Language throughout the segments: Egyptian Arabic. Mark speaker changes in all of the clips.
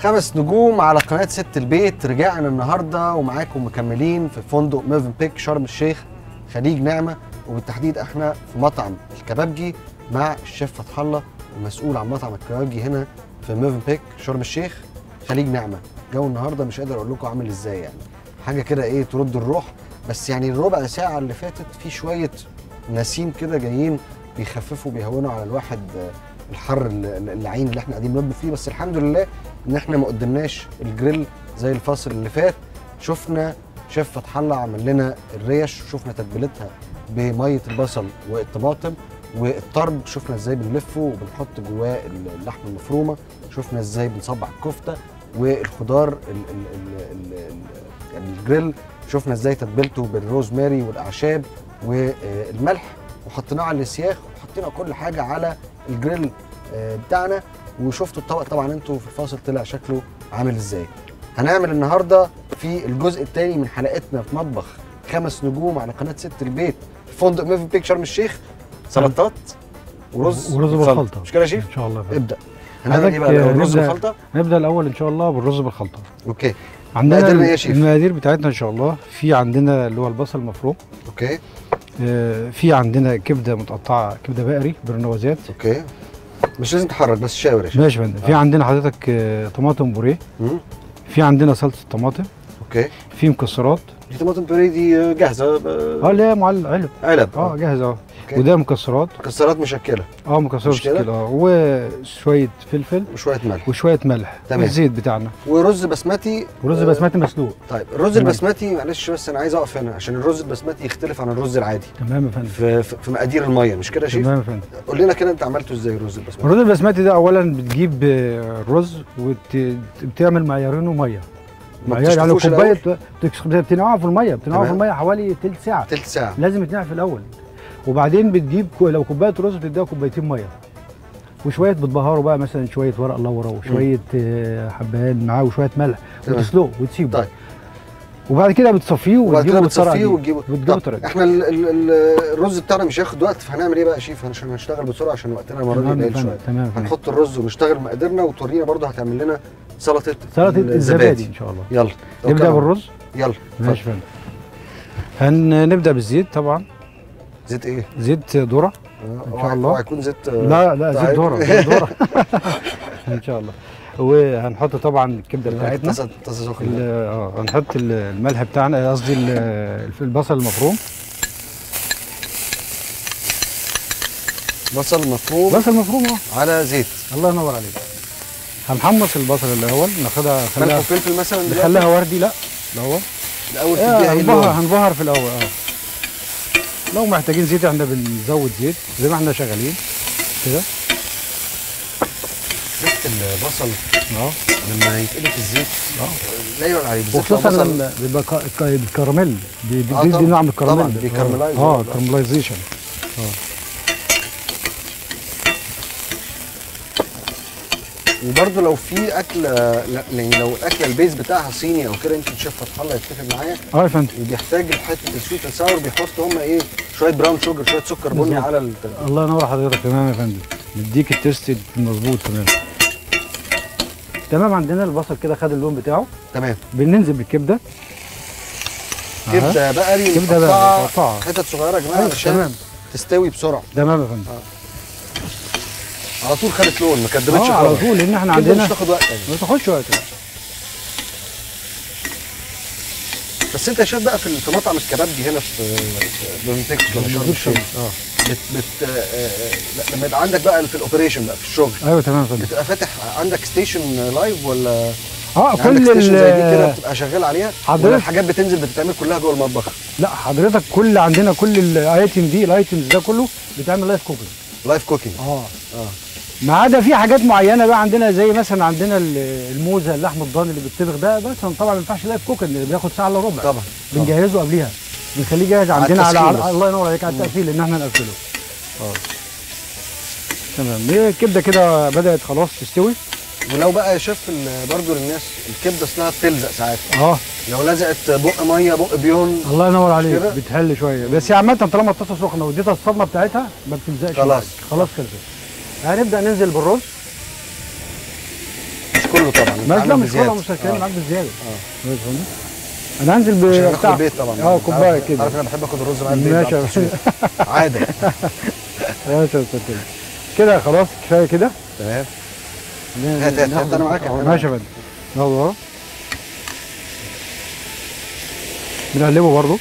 Speaker 1: خمس نجوم على قناة ست البيت رجعنا النهاردة ومعاكم مكملين في فندق ميفن بيك شرم الشيخ خليج نعمة وبالتحديد احنا في مطعم الكبابجي مع الشيف فتح الله المسؤول عن مطعم الكبابجي هنا في ميفن بيك شرم الشيخ خليج نعمة جو النهاردة مش قادر اقول لكم عامل ازاي يعني حاجة كده ايه ترد الروح بس يعني الربع ساعة اللي فاتت في شوية نسيم كده جايين بيخففوا بيهونوا على الواحد آه، الحر ال- اللعين اللي احنا قاعدين نطبخ فيه بس الحمد لله ان احنا ما قدمناش الجريل زي الفاصل اللي فات شفنا شيف فتح الله عمل لنا الريش شفنا تتبيلتها بميه البصل والطماطم والطرب شفنا ازاي بنلفه وبنحط جواه اللحمه المفرومه شفنا ازاي بنصبع الكفته والخضار ال ال ال ال ال يعني الجريل شفنا ازاي تتبيلته بالروزماري والاعشاب والملح وحطيناه على السياخ وحطينا كل حاجه على الجريل آه، بتاعنا وشفتوا الطبق طبعا انتوا في الفاصل طلع شكله عامل ازاي هنعمل النهارده في الجزء الثاني من حلقتنا في مطبخ خمس نجوم على قناه ست البيت في فندق ميفن بيك شرم الشيخ سلطات ورز
Speaker 2: ورز
Speaker 1: وخلطة.
Speaker 2: بالخلطه
Speaker 1: مش كده يا شيف
Speaker 2: ان شاء الله يا فندم.
Speaker 1: ابدا هنعمل ايه بقى
Speaker 2: حضرتك،
Speaker 1: الأول؟ رز
Speaker 2: نبدأ-
Speaker 1: وخلطه
Speaker 2: نبدا الاول ان شاء الله بالرز بالخلطه
Speaker 1: اوكي
Speaker 2: عندنا
Speaker 1: مقاديرنا إيه يا شيف؟
Speaker 2: المقادير بتاعتنا ان شاء الله في عندنا اللي هو البصل المفروم
Speaker 1: اوكي
Speaker 2: آه، في عندنا كبده متقطعه كبده بقري برنوازات
Speaker 1: اوكي مش لازم تحرك بس شاور يا شيف
Speaker 2: ماشي يا فندم في عندنا حضرتك آه، طماطم بوريه
Speaker 1: مم.
Speaker 2: في عندنا صلصه طماطم
Speaker 1: اوكي
Speaker 2: في مكسرات
Speaker 1: دي طماطم بوري دي جاهزه
Speaker 2: اه اللي هي معلب علب
Speaker 1: علب
Speaker 2: اه جاهزه اه
Speaker 1: أوكي.
Speaker 2: وده مكسرات
Speaker 1: مكسرات مشكله
Speaker 2: اه مكسرات
Speaker 1: مش كده؟
Speaker 2: شكل اه وشويه فلفل
Speaker 1: وشويه ملح
Speaker 2: وشويه ملح
Speaker 1: تمام.
Speaker 2: والزيت بتاعنا
Speaker 1: ورز بسمتي
Speaker 2: ورز
Speaker 1: آه،
Speaker 2: بسمتي مسلوق
Speaker 1: طيب الرز
Speaker 2: تمام.
Speaker 1: البسمتي معلش بس انا عايز اقف هنا عشان الرز البسمتي يختلف عن الرز العادي
Speaker 2: تمام يا فندم
Speaker 1: في في في مقادير الميه مش كده يا شيف؟
Speaker 2: تمام يا فندم
Speaker 1: قول لنا كده انت عملته ازاي الرز البسمتي؟
Speaker 2: الرز البسمتي ده اولا بتجيب آه، الرز وبتعمل معيارينه ميه
Speaker 1: ما
Speaker 2: معيار يعني
Speaker 1: بتشطفوش
Speaker 2: كوبايه
Speaker 1: الأول؟
Speaker 2: بتكس- بتنقعه في الميه بتنقعه في
Speaker 1: تمام.
Speaker 2: الميه حوالي تلت ساعه
Speaker 1: تلت ساعه
Speaker 2: لازم يتنقع في الاول وبعدين بتجيب كو- لو كوبايه رز بتديها كوبايتين ميه وشويه بتبهره بقى مثلا شويه ورق لورا وشويه آه، حبهان معاه وشويه ملح
Speaker 1: تمام.
Speaker 2: وتسلقه وتسيبه
Speaker 1: طيب.
Speaker 2: وبعد كده بتصفيه
Speaker 1: وبعد كده
Speaker 2: وتجيبه بالطريقه
Speaker 1: بتصفيه
Speaker 2: دي
Speaker 1: وتجيبه
Speaker 2: وتجيبه
Speaker 1: طب
Speaker 2: طريقه
Speaker 1: احنا ال ال ال الرز بتاعنا مش هياخد وقت فهنعمل ايه بقى يا شيف عشان هنشتغل بسرعه عشان وقتنا المره دي
Speaker 2: تمام يا
Speaker 1: قليل
Speaker 2: فندم،
Speaker 1: شويه
Speaker 2: تمام يا فندم.
Speaker 1: هنحط الرز ونشتغل مقاديرنا وتورينا برضه هتعمل لنا سلطه
Speaker 2: سلطه الزبادي ان شاء الله
Speaker 1: يلا
Speaker 2: نبدا
Speaker 1: توكلنا.
Speaker 2: بالرز
Speaker 1: يلا
Speaker 2: ماشي
Speaker 1: اتفضل.
Speaker 2: يا فندم هنبدا بالزيت طبعا
Speaker 1: زيت ايه؟
Speaker 2: زيت ذره
Speaker 1: ان
Speaker 2: شاء الله.
Speaker 1: هيكون زيت آه،
Speaker 2: لا لا زيت
Speaker 1: طيب.
Speaker 2: ذره زيت ذره ان شاء الله وهنحط طبعا الكبده بتاعتنا
Speaker 1: طاسه طاسه
Speaker 2: ال-
Speaker 1: سخنه
Speaker 2: اه هنحط ال- الملح بتاعنا قصدي ال- البصل المفروم
Speaker 1: بصل مفروم
Speaker 2: بصل مفروم اه
Speaker 1: على زيت
Speaker 2: الله ينور عليك هنحمص البصل الاول ناخدها
Speaker 1: ملح
Speaker 2: خليها
Speaker 1: وفلفل مثلا دلوقتي
Speaker 2: نخليها وردي لا الاول
Speaker 1: الاول
Speaker 2: آه،
Speaker 1: تديها ايه
Speaker 2: هنبهر
Speaker 1: اللون؟
Speaker 2: هنبهر في الاول اه لو محتاجين زيت احنا بنزود زيت زي ما احنا شغالين كده
Speaker 1: زيت البصل
Speaker 2: اه
Speaker 1: لما يتقلي في الزيت لا يعلى عليه بالذات لو
Speaker 2: وخصوصا
Speaker 1: بصل
Speaker 2: لما بيبقى كا- كا- بالكراميل بي-
Speaker 1: آه
Speaker 2: بيدي
Speaker 1: طبعاً،
Speaker 2: نوع من الكراميل
Speaker 1: طبعاً، بيكرملايز
Speaker 2: اه
Speaker 1: هو.
Speaker 2: كراملايزيشن
Speaker 1: وبرده لو في اكله لا يعني لو الاكله البيز بتاعها صيني او كده يمكن شيف فتح الله يتفق معايا
Speaker 2: اه يا فندم
Speaker 1: وبيحتاج حته السويت اند ساور بيحطوا هم ايه شويه براون شوجر شويه سكر بني
Speaker 2: بالظبط.
Speaker 1: على ال...
Speaker 2: الله ينور حضرتك تمام يا فندم نديك التيست المظبوط تمام تمام عندنا البصل كده خد اللون بتاعه
Speaker 1: تمام
Speaker 2: بننزل بالكبده أها.
Speaker 1: كبده بقري
Speaker 2: كبده
Speaker 1: مقطعة
Speaker 2: بقى مقطعه
Speaker 1: حتت صغيره يا جماعه
Speaker 2: أيوة،
Speaker 1: عشان
Speaker 2: تمام
Speaker 1: تستوي بسرعه
Speaker 2: تمام يا فندم
Speaker 1: على طول خدت لون ما كدبتش
Speaker 2: اه على
Speaker 1: خالص.
Speaker 2: طول لان احنا
Speaker 1: الكبدة
Speaker 2: عندنا
Speaker 1: مش تاخد وقت يعني.
Speaker 2: ما تاخدش وقت
Speaker 1: بس انت يا شيف بقى في في مطعم الكبابجي هنا في في بنتك في شرم الشيخ
Speaker 2: اه
Speaker 1: بت بت آه، آه، لا، لما يبقى عندك بقى في الاوبريشن بقى في الشغل
Speaker 2: ايوه تمام يا فندم
Speaker 1: بتبقى فاتح عندك ستيشن لايف ولا
Speaker 2: اه
Speaker 1: عندك
Speaker 2: كل
Speaker 1: ستيشن زي دي كده
Speaker 2: ال-
Speaker 1: بتبقى شغال عليها
Speaker 2: حضرتك-
Speaker 1: ولا الحاجات بتنزل بتتعمل كلها جوه المطبخ
Speaker 2: لا حضرتك كل عندنا كل الايتم دي الايتمز ده كله بيتعمل لايف كوكينج
Speaker 1: لايف كوكينج
Speaker 2: اه
Speaker 1: اه
Speaker 2: ما عدا في حاجات معينه بقى عندنا زي مثلا عندنا ال- الموزه اللحم الضاني اللي بيتطبخ ده مثلا طبعا ما ينفعش لايف كوكينج اللي بياخد ساعه الا ربع
Speaker 1: طبعا
Speaker 2: بنجهزه قبليها بنخليه جاهز عندنا على,
Speaker 1: التسخين
Speaker 2: على
Speaker 1: بس.
Speaker 2: الله ينور عليك على التقفيل ان احنا نقفله اه تمام هي الكبده كده بدات خلاص تستوي
Speaker 1: ولو بقى يا شيف ال- برضو للناس الكبده اصلها بتلزق ساعات
Speaker 2: اه
Speaker 1: لو لزقت بق ميه بق بيون
Speaker 2: الله ينور عليك
Speaker 1: كده؟
Speaker 2: بتحل شويه بس هي عامه طالما الطاسه سخنه واديتها الصدمه بتاعتها ما بتلزقش
Speaker 1: خلاص.
Speaker 2: معاك. خلاص خلصت هنبدا ننزل بالرز
Speaker 1: مش كله طبعا
Speaker 2: ماشي لا
Speaker 1: بتتعمل
Speaker 2: مش
Speaker 1: بزيادة.
Speaker 2: كله مش هتكلم
Speaker 1: آه.
Speaker 2: معاك بالزياده
Speaker 1: اه
Speaker 2: ماشي يا فندم. انا هنزل ب
Speaker 1: عشان اخد
Speaker 2: بتاع-
Speaker 1: البيت طبعا
Speaker 2: اه كوبايه
Speaker 1: عارف-
Speaker 2: كده
Speaker 1: عارف انا بحب اخد الرز معايا البيت
Speaker 2: ماشي يا
Speaker 1: بعد التصوير. عاده
Speaker 2: ماشي يا استاذ كده. كده خلاص كفايه كده
Speaker 1: تمام هات- هات- هات، أنا معاك،
Speaker 2: أهو،
Speaker 1: أنا
Speaker 2: ماشي يا فندم يلا ورا بنقلبه برضو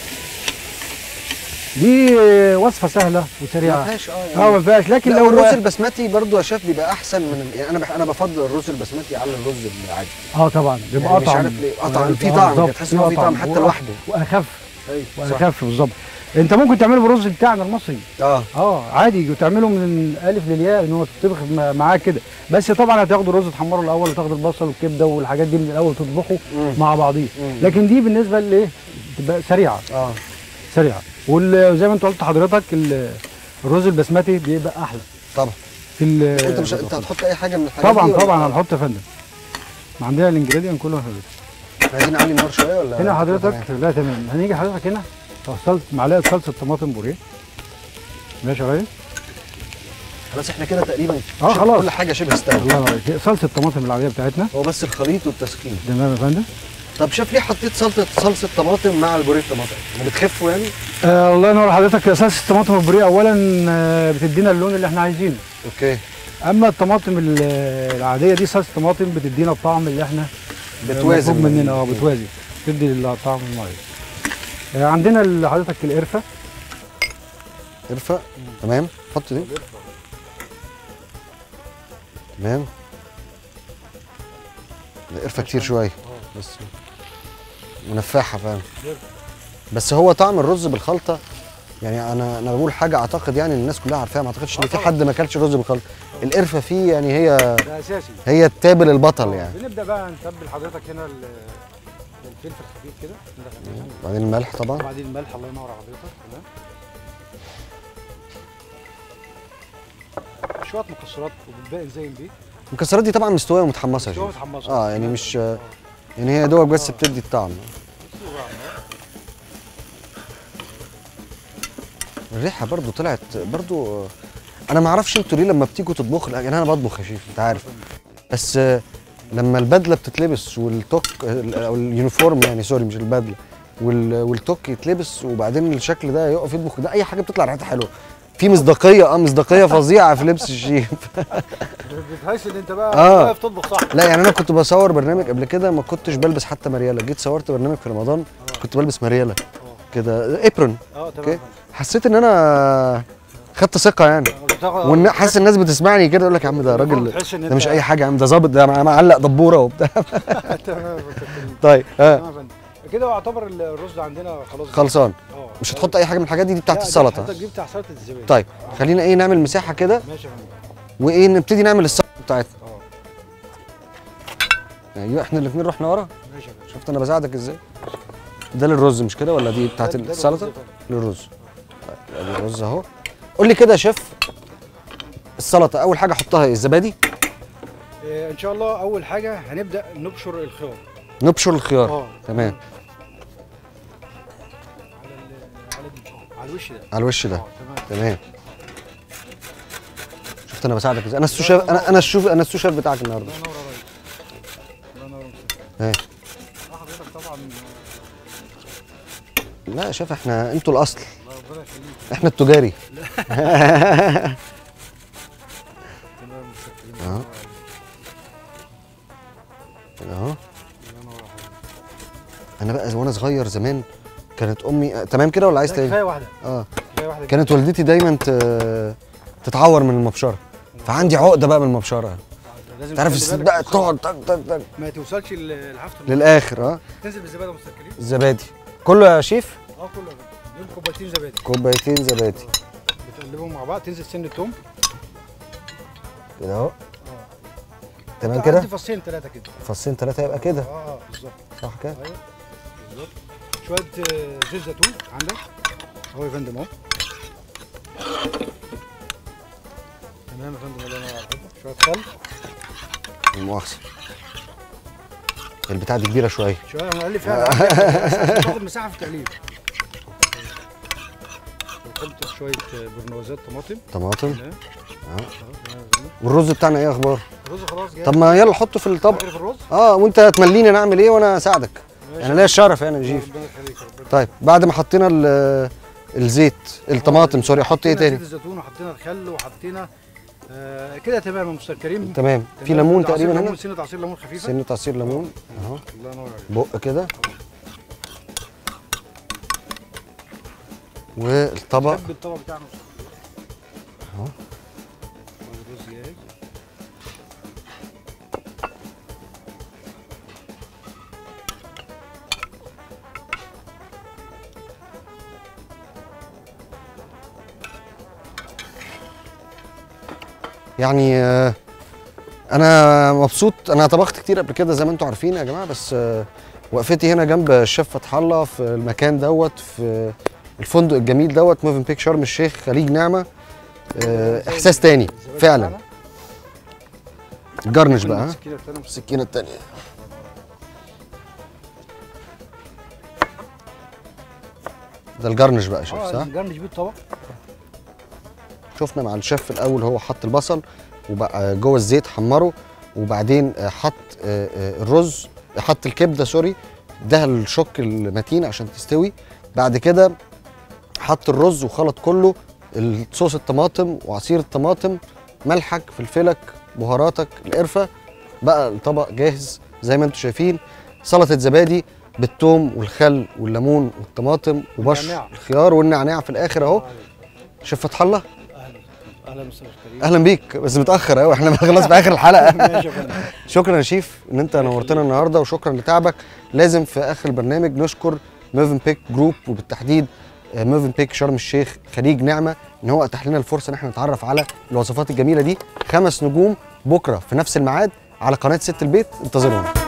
Speaker 2: دي وصفه سهله
Speaker 1: ما
Speaker 2: وسريعه
Speaker 1: فيهاش اه
Speaker 2: اه ما فيهاش لكن
Speaker 1: لا
Speaker 2: لو
Speaker 1: الرز البسمتي برضو يا شيف بيبقى احسن من يعني انا بح... انا بفضل الرز البسمتي على الرز العادي
Speaker 2: اه طبعا بيبقى
Speaker 1: يعني مش
Speaker 2: اطعم
Speaker 1: عارف ليه، أطعم، في
Speaker 2: آه،
Speaker 1: طعم
Speaker 2: بالظبط،
Speaker 1: كده، تحس إن هو في طعم حتى
Speaker 2: وأ-
Speaker 1: لوحده.
Speaker 2: واخف
Speaker 1: ايوه صح
Speaker 2: واخف بالظبط انت ممكن تعمله بالرز بتاعنا المصري
Speaker 1: اه
Speaker 2: اه عادي وتعمله من الالف للياء ان هو تطبخ مع- معاه كده بس طبعا هتاخد الرز تحمره الاول وتاخد البصل والكبده والحاجات دي من الاول تطبخه
Speaker 1: مم.
Speaker 2: مع بعضيه
Speaker 1: مم.
Speaker 2: لكن دي بالنسبه لايه تبقى سريعه
Speaker 1: اه
Speaker 2: سريعه وزي ما انت قلت حضرتك ال- الرز البسمتي بيبقى احلى
Speaker 1: طبعا
Speaker 2: في ال-
Speaker 1: انت مش انت هتحط اي حاجه من الحاجات
Speaker 2: طبعا
Speaker 1: دي ولا-
Speaker 2: طبعا هنحط يا فندم عندنا الانجريدينت كله حضرتك
Speaker 1: عايزين نعلي النار شويه ولا
Speaker 2: هنا حضرتك
Speaker 1: تمام؟
Speaker 2: لا تمام هنيجي حضرتك هنا صلصه معلقه صلصه طماطم بوريه ماشي يا ريس
Speaker 1: خلاص احنا كده تقريبا
Speaker 2: اه
Speaker 1: شبه
Speaker 2: خلاص.
Speaker 1: كل حاجه شبه استوت
Speaker 2: الله ينور عليك صلصه الطماطم العاديه بتاعتنا
Speaker 1: هو بس الخليط والتسخين
Speaker 2: تمام يا فندم
Speaker 1: طب شوف ليه حطيت صلصه صلصه طماطم مع البوريه الطماطم بتخفوا يعني
Speaker 2: آه الله ينور حضرتك اساس الطماطم البوريه اولا آه بتدينا اللون اللي احنا عايزينه
Speaker 1: اوكي
Speaker 2: اما الطماطم ال- العاديه دي صلصه طماطم بتدينا الطعم اللي احنا
Speaker 1: بتوازن
Speaker 2: مطلوب مننا اه بتوازن تدي الطعم المميز آه عندنا ال- حضرتك القرفه
Speaker 1: قرفه تمام حط دي تمام ده قرفه كتير شويه بس منفاحه فعلا بس هو طعم الرز بالخلطه يعني انا انا بقول حاجه اعتقد يعني الناس كلها عارفاها ما اعتقدش ان في حد ما اكلش رز بالخلطه القرفه فيه يعني هي
Speaker 2: ده اساسي
Speaker 1: هي التابل البطل يعني
Speaker 2: بنبدا بقى نتبل حضرتك هنا ال- الفلفل خفيف كده ندخل هنا.
Speaker 1: بعدين الملح طبعا
Speaker 2: وبعدين الملح الله ينور على حضرتك تمام شويه مكسرات وبالباقي نزين بيه
Speaker 1: المكسرات دي طبعا مستويه ومتحمصه يا
Speaker 2: شويه
Speaker 1: شيخ.
Speaker 2: متحمصه
Speaker 1: اه يعني مش يعني هي دوبك بس بتدي الطعم الريحه برضو طلعت برضو آه، انا ما اعرفش انتوا ليه لما بتيجوا تطبخوا يعني انا بطبخ يا شيف انت عارف بس آه، لما البدله بتتلبس والتوك آه، او اليونيفورم يعني سوري مش البدله وال- والتوك يتلبس وبعدين الشكل ده يقف يطبخ ده اي حاجه بتطلع ريحتها حلوه في مصداقيه اه مصداقيه فظيعه في لبس الشيف
Speaker 2: بتحس ان انت بقى
Speaker 1: آه.
Speaker 2: واقف تطبخ صح
Speaker 1: لا يعني انا كنت بصور برنامج قبل كده ما كنتش بلبس حتى مرياله جيت صورت برنامج في رمضان كنت بلبس مرياله كده ابرون
Speaker 2: اه
Speaker 1: اوكي حسيت ان انا خدت ثقه يعني وان حاسس الناس بتسمعني كده يقول لك يا عم ده راجل
Speaker 2: تحس ان
Speaker 1: ده
Speaker 2: انت
Speaker 1: مش اي حاجه يا عم ده ظابط ده مع- معلق دبوره وبتاع
Speaker 2: تمام
Speaker 1: طيب ها
Speaker 2: تمام يا فندم. كده يعتبر الرز عندنا خلاص
Speaker 1: خلصان
Speaker 2: اه
Speaker 1: مش هتحط اي حاجه من الحاجات دي دي بتاعت
Speaker 2: لا، ده
Speaker 1: السلطه
Speaker 2: حضرتك دي بتاع سلطه الزبادي
Speaker 1: طيب خلينا ايه نعمل مساحه كده
Speaker 2: ماشي يا فندم
Speaker 1: وايه نبتدي نعمل السلطه بتاعتنا
Speaker 2: اه
Speaker 1: ايوه احنا الاثنين رحنا ورا
Speaker 2: ماشي يا فندم
Speaker 1: شفت انا بساعدك ازاي ده للرز مش كده ولا دي بتاعت
Speaker 2: ده- ده
Speaker 1: السلطه
Speaker 2: الرز يا فندم.
Speaker 1: للرز طيب ادي الرز اهو قول لي كده يا شيف السلطه اول حاجه احطها ايه الزبادي
Speaker 2: آه، ان شاء الله اول حاجه هنبدا نبشر الخيار
Speaker 1: نبشر الخيار
Speaker 2: اه
Speaker 1: تمام
Speaker 2: على ال- على دي آه، على الوش ده
Speaker 1: على الوش ده
Speaker 2: اه تمام
Speaker 1: تمام شفت انا بساعدك ازاي انا السوشيف انا انا الشوف انا السوشيف بتاعك النهارده
Speaker 2: الله ينور عليك الله ينور عليك
Speaker 1: ايه
Speaker 2: اه حضرتك طبعا
Speaker 1: لا يا شيف احنا انتوا الاصل
Speaker 2: الله ربنا يخليك
Speaker 1: احنا التجاري
Speaker 2: تمام متشكرين
Speaker 1: اه. اهو
Speaker 2: الله ينور عليك
Speaker 1: انا بقى وانا صغير زمان كانت امي آه، تمام كده ولا عايز
Speaker 2: لا،
Speaker 1: تاني
Speaker 2: كفايه واحده
Speaker 1: اه
Speaker 2: كفايه واحده
Speaker 1: كانت والدتي دايما ت- تتعور من المبشره فعندي عقده بقى من المبشره
Speaker 2: لازم
Speaker 1: تعرف
Speaker 2: تخلي
Speaker 1: الست
Speaker 2: بالك
Speaker 1: بقى
Speaker 2: بسرعة.
Speaker 1: تقعد تك تك تك
Speaker 2: ما توصلش ل- لحافه المية.
Speaker 1: للاخر اه
Speaker 2: تنزل بالزبادي مستكلين
Speaker 1: الزبادي كله يا شيف
Speaker 2: اه كله دول كوبايتين زبادي
Speaker 1: كوبايتين زبادي
Speaker 2: بتقلبهم مع بعض تنزل سن التوم
Speaker 1: كده اهو
Speaker 2: اه
Speaker 1: تمام
Speaker 2: تعدي
Speaker 1: كده
Speaker 2: فصين ثلاثه كده
Speaker 1: فصين ثلاثه يبقى كده
Speaker 2: اه اه بالظبط
Speaker 1: صح كده
Speaker 2: ايوه بالظبط شويه آه، زيت زيتون عندك اهو يا فندم اهو تمام يا فندم الله ينور على حضرتك شويه خل
Speaker 1: لا مؤاخذه البتاعه دي كبيره شويه
Speaker 2: شويه هنقلب فيها عشان تاخد مساحه في التقليب حته شويه برنوزات طماطم
Speaker 1: طماطم
Speaker 2: تمام
Speaker 1: آه.
Speaker 2: آه.
Speaker 1: والرز بتاعنا ايه اخباره
Speaker 2: الرز خلاص جاهز
Speaker 1: طب ما يلا حطه في الطبق
Speaker 2: عارف الرز
Speaker 1: اه وانت تمليني انا اعمل ايه وانا اساعدك انا ليا الشرف يعني يا جيف
Speaker 2: ربنا يخليك ربنا
Speaker 1: طيب بعد ما حطينا ال- الزيت الطماطم سوري احط ايه
Speaker 2: حطينا
Speaker 1: تاني
Speaker 2: زيت الزيتون وحطينا الخل وحطينا آه كده تمام يا مستر كريم
Speaker 1: تمام في
Speaker 2: تمام.
Speaker 1: ليمون
Speaker 2: عصير
Speaker 1: تقريبا
Speaker 2: ليمون،
Speaker 1: هنا
Speaker 2: سنه عصير ليمون خفيفه
Speaker 1: سنة عصير ليمون اهو
Speaker 2: الله ينور عليك
Speaker 1: بق كده والطبق
Speaker 2: حب الطبق بتاعنا
Speaker 1: اهو
Speaker 2: الرز جاهز
Speaker 1: يعني آه، انا مبسوط انا طبخت كتير قبل كده زي ما انتم عارفين يا جماعه بس آه، وقفتي هنا جنب الشيف فتح الله في المكان دوت في الفندق الجميل دوت موفن بيك شرم الشيخ خليج نعمه آه، احساس تاني
Speaker 2: الزبادي
Speaker 1: فعلا
Speaker 2: بتاعنا.
Speaker 1: جرنش بقى ها
Speaker 2: السكينة التانية.
Speaker 1: السكينه التانيه ده الجرنش بقى يا شيف
Speaker 2: اه
Speaker 1: صح؟
Speaker 2: نجرنش بيه الطبق
Speaker 1: شفنا مع الشيف في الاول هو حط البصل وبقى جوه الزيت حمره وبعدين آه، حط آه، آه، الرز حط الكبده سوري اداها الشوك المتين عشان تستوي بعد كده حط الرز وخلط كله الصوص الطماطم وعصير الطماطم ملحك فلفلك بهاراتك القرفه بقى الطبق جاهز زي ما انتم شايفين سلطه زبادي بالثوم والخل والليمون والطماطم وبشر
Speaker 2: والنعناع.
Speaker 1: الخيار والنعناع في الاخر اهو شيف فتح الله
Speaker 2: اهلا اهلا مستر كريم
Speaker 1: اهلا بيك بس متاخر قوي احنا خلاص في اخر الحلقه
Speaker 2: ماشي يا فندم
Speaker 1: شكرا يا شيف ان انت نورتنا النهارده وشكرا لتعبك لازم في اخر البرنامج نشكر موفن بيك جروب وبالتحديد موفن بيك شرم الشيخ خليج نعمه ان هو اتاح لنا الفرصه ان احنا نتعرف على الوصفات الجميله دي خمس نجوم بكره في نفس الميعاد على قناه ست البيت انتظرونا